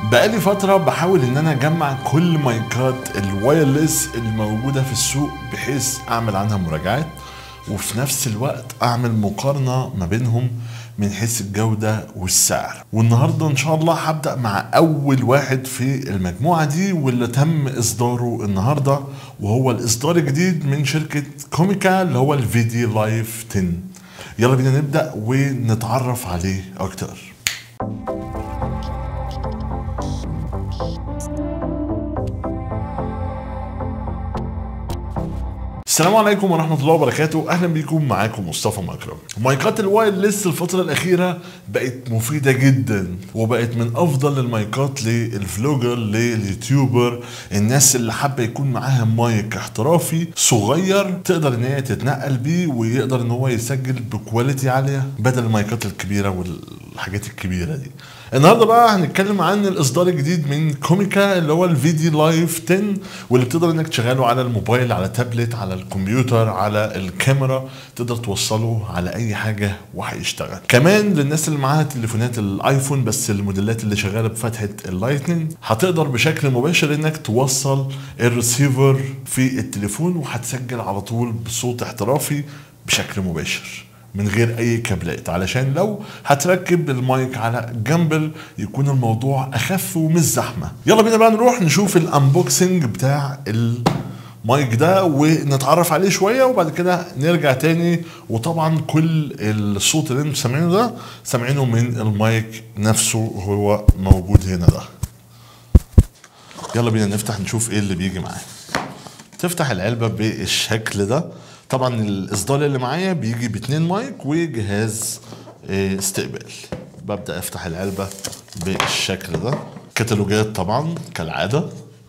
بقالي فترة بحاول ان انا اجمع كل مايكات الوايرلس الموجودة في السوق بحيث اعمل عنها مراجعات وفي نفس الوقت اعمل مقارنة ما بينهم من حيث الجودة والسعر والنهاردة ان شاء الله هبدأ مع اول واحد في المجموعة دي واللي تم اصداره النهاردة وهو الاصدار الجديد من شركة كوميكا اللي هو الفي دي لايف 10 يلا بينا نبدأ ونتعرف عليه اكتر السلام عليكم ورحمة الله وبركاته أهلا بيكم معاكم مصطفى مكرم مايكات الوايرلس الفترة الأخيرة بقت مفيدة جدا وبقت من أفضل المايكات للفلوجر لليوتيوبر الناس اللي حابة يكون معاها مايك احترافي صغير تقدر إن هي تتنقل بيه ويقدر إن هو يسجل بكواليتي عالية بدل المايكات الكبيرة والحاجات الكبيرة دي النهارده بقى هنتكلم عن الاصدار الجديد من كوميكا اللي هو الفي دي لايف 10 واللي بتقدر انك تشغله على الموبايل على تابلت على الكمبيوتر على الكاميرا تقدر توصله على اي حاجه وهيشتغل كمان للناس اللي معاها تليفونات الايفون بس الموديلات اللي شغاله بفتحه اللايتنينج هتقدر بشكل مباشر انك توصل الريسيفر في التليفون وهتسجل على طول بصوت احترافي بشكل مباشر من غير اي كابلات علشان لو هتركب المايك على جنبل يكون الموضوع اخف ومش زحمه يلا بينا بقى نروح نشوف الانبوكسنج بتاع المايك ده ونتعرف عليه شويه وبعد كده نرجع تاني وطبعا كل الصوت اللي انتم سامعينه ده سامعينه من المايك نفسه هو موجود هنا ده يلا بينا نفتح نشوف ايه اللي بيجي معاه تفتح العلبه بالشكل ده طبعا الاصدار اللي معايا بيجي باتنين مايك وجهاز اه، استقبال ببدا افتح العلبه بالشكل ده كتالوجات طبعا كالعاده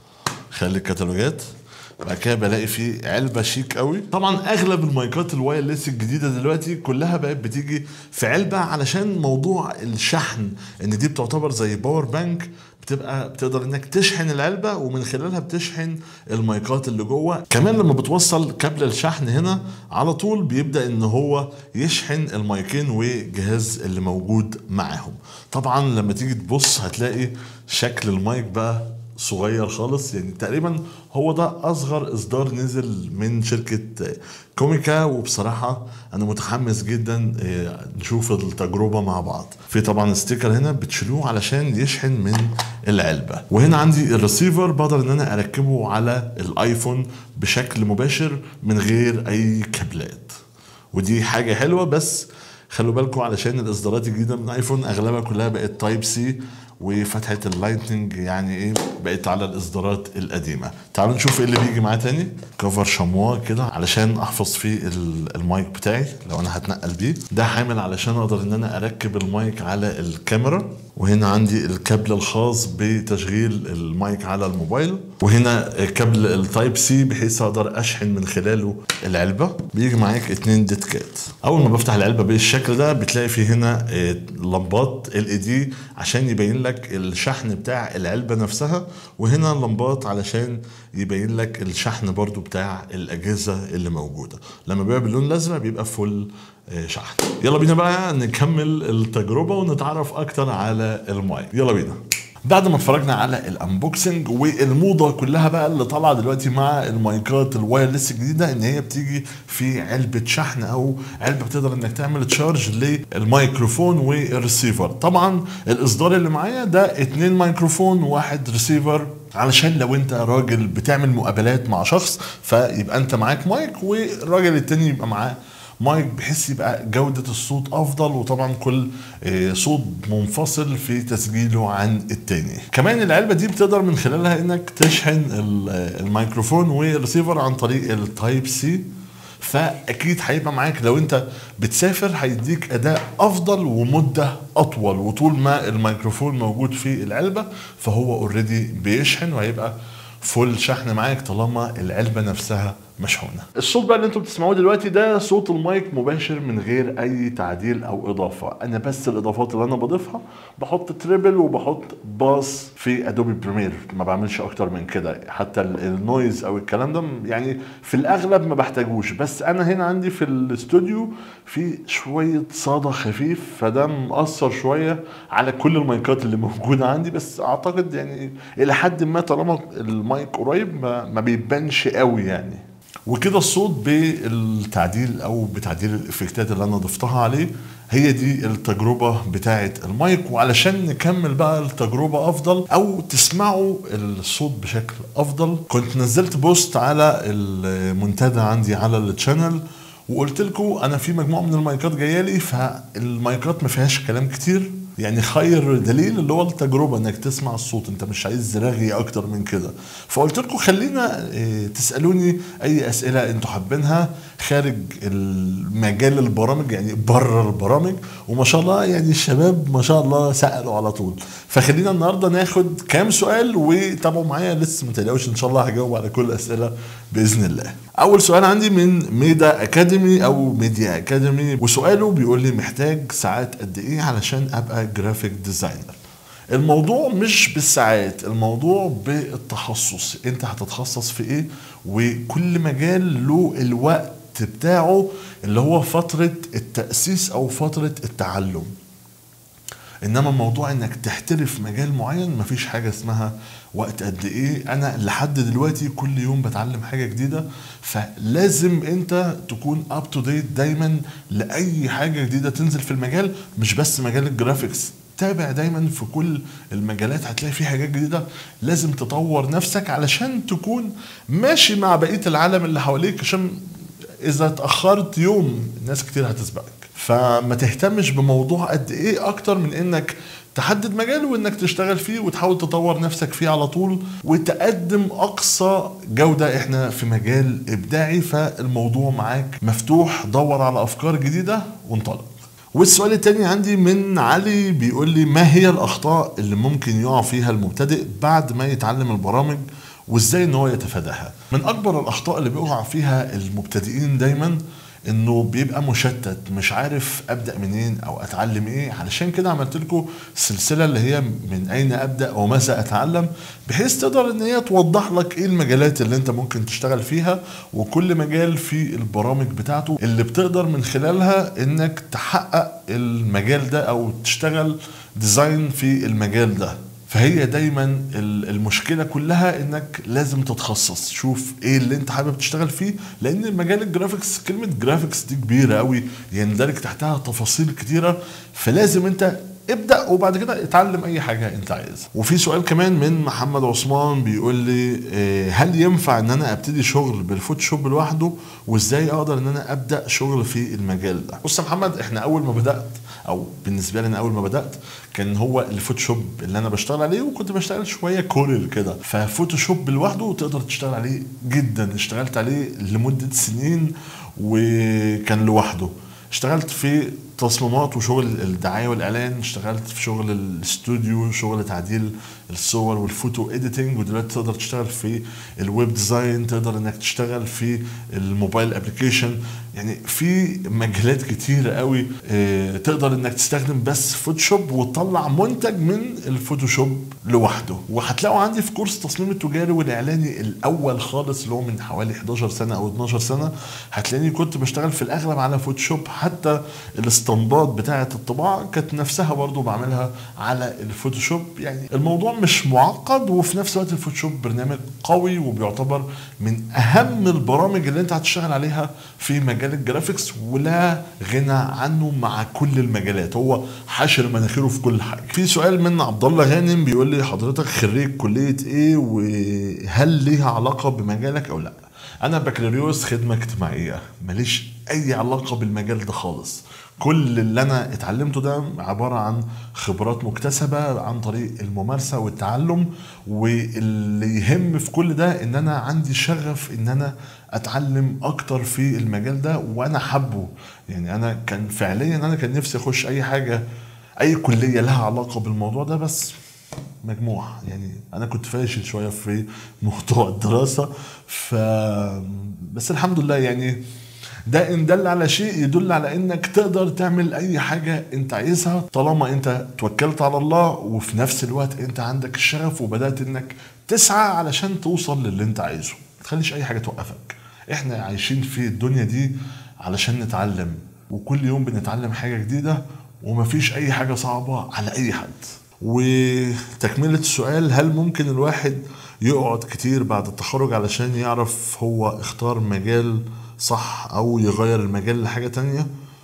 خلي الكتالوجات بعد كده بلاقي في علبه شيك قوي طبعا اغلب المايكات الوايرلس الجديده دلوقتي كلها بقت بتيجي في علبه علشان موضوع الشحن ان دي بتعتبر زي باور بانك بتبقى بتقدر انك تشحن العلبه ومن خلالها بتشحن المايكات اللي جوه كمان لما بتوصل كابل الشحن هنا على طول بيبدا ان هو يشحن المايكين والجهاز اللي موجود معاهم طبعا لما تيجي تبص هتلاقي شكل المايك بقى صغير خالص يعني تقريبا هو ده اصغر اصدار نزل من شركه كوميكا وبصراحه انا متحمس جدا آه، نشوف التجربه مع بعض في طبعا ستيكر هنا بتشيلوه علشان يشحن من العلبه وهنا عندي الريسيفر بقدر ان انا اركبه على الايفون بشكل مباشر من غير اي كابلات ودي حاجه حلوه بس خلوا بالكم علشان الاصدارات الجديده من ايفون اغلبها كلها بقت تايب سي وفتحه اللايتنج يعني ايه بقت على الاصدارات القديمه تعالوا نشوف ايه اللي بيجي معاه تاني كفر شموا كده علشان احفظ فيه ال- المايك بتاعي لو انا هتنقل بيه ده حامل علشان اقدر ان انا اركب المايك على الكاميرا وهنا عندي الكابل الخاص بتشغيل المايك على الموبايل وهنا كابل التايب سي بحيث اقدر اشحن من خلاله العلبه بيجي معاك اتنين ديتكات اول ما بفتح العلبه بالشكل ده بتلاقي في هنا آه، لمبات ال اي دي عشان يبين لك الشحن بتاع العلبه نفسها وهنا لمبات علشان يبين لك الشحن برضو بتاع الاجهزه اللي موجوده لما بيبقى باللون الازرق بيبقى فل آه، شحن يلا بينا بقى نكمل التجربه ونتعرف اكتر على المايك يلا بينا بعد ما اتفرجنا على الانبوكسنج والموضه كلها بقى اللي طالعه دلوقتي مع المايكات الوايرلس الجديده ان هي بتيجي في علبه شحن او علبه بتقدر انك تعمل تشارج للميكروفون والريسيفر طبعا الاصدار اللي معايا ده اتنين ميكروفون وواحد ريسيفر علشان لو انت راجل بتعمل مقابلات مع شخص فيبقى انت معاك مايك والراجل التاني يبقى معاه مايك بحيث يبقى جودة الصوت أفضل وطبعا كل آه، صوت منفصل في تسجيله عن التاني كمان العلبة دي بتقدر من خلالها انك تشحن ال- آه، الميكروفون والريسيفر عن طريق التايب سي فاكيد هيبقى معاك لو انت بتسافر هيديك اداء افضل ومده اطول وطول ما الميكروفون موجود في العلبه فهو اوريدي بيشحن وهيبقى فول شحن معاك طالما العلبه نفسها مشحونه الصوت بقى اللي انتم بتسمعوه دلوقتي ده صوت المايك مباشر من غير اي تعديل او اضافه انا بس الاضافات اللي انا بضيفها بحط تريبل وبحط باس في ادوبي بريمير ما بعملش اكتر من كده حتى ال- النويز او الكلام ده يعني في الاغلب ما بحتاجوش بس انا هنا عندي في الاستوديو في شويه صدى خفيف فده مأثر شويه على كل المايكات اللي موجوده عندي بس اعتقد يعني الى حد ما طالما المايك قريب ما, ما بيبانش قوي يعني وكده الصوت بالتعديل او بتعديل الافكتات اللي انا ضفتها عليه هي دي التجربة بتاعة المايك وعلشان نكمل بقى التجربة افضل او تسمعوا الصوت بشكل افضل كنت نزلت بوست على المنتدى عندي على التشانل وقلت لكم انا في مجموعة من المايكات جاية لي فالمايكات ما فيهاش كلام كتير يعني خير دليل اللي هو التجربه انك تسمع الصوت انت مش عايز رغي اكتر من كده فقلت لكم خلينا إيه، تسالوني اي اسئله انتوا حابينها خارج المجال البرامج يعني بره البرامج وما شاء الله يعني الشباب ما شاء الله سالوا على طول فخلينا النهارده ناخد كام سؤال وتابعوا معايا لسه ما تقلقوش ان شاء الله هجاوب على كل الاسئله باذن الله اول سؤال عندي من ميدا اكاديمي او ميديا اكاديمي وسؤاله بيقول لي محتاج ساعات قد ايه علشان ابقى جرافيك ديزاينر الموضوع مش بالساعات الموضوع بالتخصص انت هتتخصص في ايه وكل مجال له الوقت بتاعه اللي هو فترة التأسيس أو فترة التعلم انما موضوع انك تحترف مجال معين مفيش حاجه اسمها وقت قد ايه انا لحد دلوقتي كل يوم بتعلم حاجه جديده فلازم انت تكون اب تو ديت دايما لاي حاجه جديده تنزل في المجال مش بس مجال الجرافيكس تابع دايما في كل المجالات هتلاقي فيه حاجات جديده لازم تطور نفسك علشان تكون ماشي مع بقيه العالم اللي حواليك عشان اذا اتاخرت يوم ناس كتير هتسبقك فما تهتمش بموضوع قد ايه اكتر من انك تحدد مجال وانك تشتغل فيه وتحاول تطور نفسك فيه على طول وتقدم اقصى جوده احنا في مجال ابداعي فالموضوع معاك مفتوح دور على افكار جديده وانطلق والسؤال التاني عندي من علي بيقول لي ما هي الاخطاء اللي ممكن يقع فيها المبتدئ بعد ما يتعلم البرامج وازاي ان هو يتفاداها من اكبر الاخطاء اللي بيقع فيها المبتدئين دايما انه بيبقى مشتت مش عارف ابدا منين او اتعلم ايه علشان كده عملت لكم سلسله اللي هي من اين ابدا وماذا اتعلم بحيث تقدر ان هي توضح لك ايه المجالات اللي انت ممكن تشتغل فيها وكل مجال في البرامج بتاعته اللي بتقدر من خلالها انك تحقق المجال ده او تشتغل ديزاين في المجال ده فهي دايما ال- المشكله كلها انك لازم تتخصص شوف ايه اللي انت حابب تشتغل فيه لان مجال الجرافيكس كلمه جرافيكس دي كبيره قوي يندرج تحتها تفاصيل كتيره فلازم انت ابدا وبعد كده اتعلم اي حاجه انت عايزها وفي سؤال كمان من محمد عثمان بيقول لي آه، هل ينفع ان انا ابتدي شغل بالفوتوشوب لوحده وازاي اقدر ان انا ابدا شغل في المجال ده بص يا محمد احنا اول ما بدات او بالنسبه لي انا اول ما بدات كان هو الفوتوشوب اللي انا بشتغل عليه وكنت بشتغل شويه كورل كده ففوتوشوب لوحده تقدر تشتغل عليه جدا اشتغلت عليه لمده سنين وكان لوحده اشتغلت في تصميمات وشغل الدعايه والاعلان اشتغلت في شغل الاستوديو شغل تعديل الصور والفوتو اديتنج ودلوقتي تقدر تشتغل في الويب ديزاين تقدر انك تشتغل في الموبايل ابلكيشن يعني في مجالات كتيرة قوي اه تقدر انك تستخدم بس فوتوشوب وتطلع منتج من الفوتوشوب لوحده وهتلاقوا عندي في كورس التصميم التجاري والاعلاني الاول خالص اللي هو من حوالي 11 سنه او 12 سنه هتلاقيني كنت بشتغل في الاغلب على فوتوشوب حتى الاسطمبات بتاعه الطباعه كانت نفسها برضو بعملها على الفوتوشوب يعني الموضوع مش معقد وفي نفس الوقت الفوتوشوب برنامج قوي وبيعتبر من اهم البرامج اللي انت هتشتغل عليها في مجال الجرافيكس ولا غنى عنه مع كل المجالات هو حاشر مناخيره في كل حاجه في سؤال من عبد الله غانم بيقول لي حضرتك خريج كليه ايه وهل ليها علاقه بمجالك او لا انا بكالوريوس خدمه اجتماعيه ماليش اي علاقه بالمجال ده خالص كل اللي انا اتعلمته ده عباره عن خبرات مكتسبه عن طريق الممارسه والتعلم واللي يهم في كل ده ان انا عندي شغف ان انا اتعلم اكتر في المجال ده وانا حبه يعني انا كان فعليا انا كان نفسي اخش اي حاجه اي كليه لها علاقه بالموضوع ده بس مجموع يعني انا كنت فاشل شويه في موضوع الدراسه ف بس الحمد لله يعني ده ان دل على شيء يدل على انك تقدر تعمل اي حاجه انت عايزها طالما انت توكلت على الله وفي نفس الوقت انت عندك الشغف وبدات انك تسعى علشان توصل للي انت عايزه ما تخليش اي حاجه توقفك احنا عايشين في الدنيا دي علشان نتعلم وكل يوم بنتعلم حاجه جديده ومفيش اي حاجه صعبه على اي حد وتكمله السؤال هل ممكن الواحد يقعد كتير بعد التخرج علشان يعرف هو اختار مجال صح او يغير المجال لحاجه تانية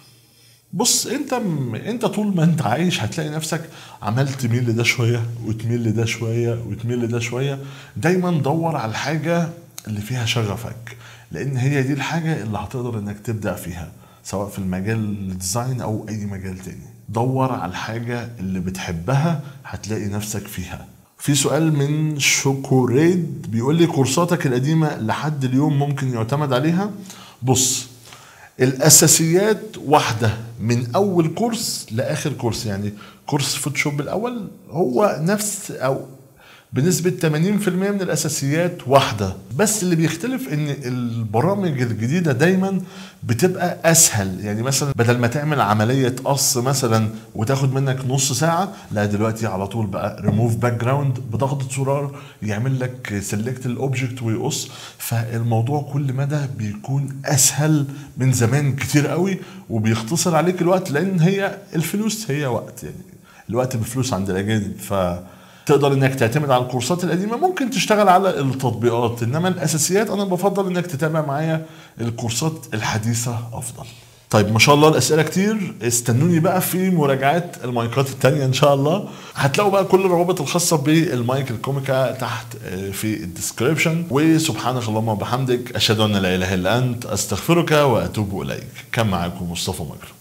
بص انت م... انت طول ما انت عايش هتلاقي نفسك عمال تميل لده شويه وتميل لده شويه وتميل لده شويه دايما دور على الحاجه اللي فيها شغفك لان هي دي الحاجه اللي هتقدر انك تبدا فيها سواء في المجال الديزاين او اي مجال تاني دور على الحاجه اللي بتحبها هتلاقي نفسك فيها في سؤال من شوكوريد بيقول لي كورساتك القديمه لحد اليوم ممكن يعتمد عليها بص الاساسيات واحده من اول كورس لاخر كورس يعني كورس فوتوشوب الاول هو نفس او بنسبة 80% من الأساسيات واحدة بس اللي بيختلف إن البرامج الجديدة دايما بتبقى أسهل يعني مثلا بدل ما تعمل عملية قص مثلا وتاخد منك نص ساعة لا دلوقتي على طول بقى ريموف باك جراوند بضغطة زرار يعمل لك سيلكت الأوبجكت ويقص فالموضوع كل مدى بيكون أسهل من زمان كتير قوي وبيختصر عليك الوقت لأن هي الفلوس هي وقت يعني الوقت بفلوس عند الأجانب ف تقدر انك تعتمد على الكورسات القديمه ممكن تشتغل على التطبيقات انما الاساسيات انا بفضل انك تتابع معايا الكورسات الحديثه افضل طيب ما شاء الله الاسئله كتير استنوني بقى في مراجعات المايكات التانية ان شاء الله هتلاقوا بقى كل الروابط الخاصه بالمايك الكوميكا تحت في الديسكريبشن وسبحانك اللهم وبحمدك اشهد ان لا اله الا انت استغفرك واتوب اليك كان معاكم مصطفى مجرم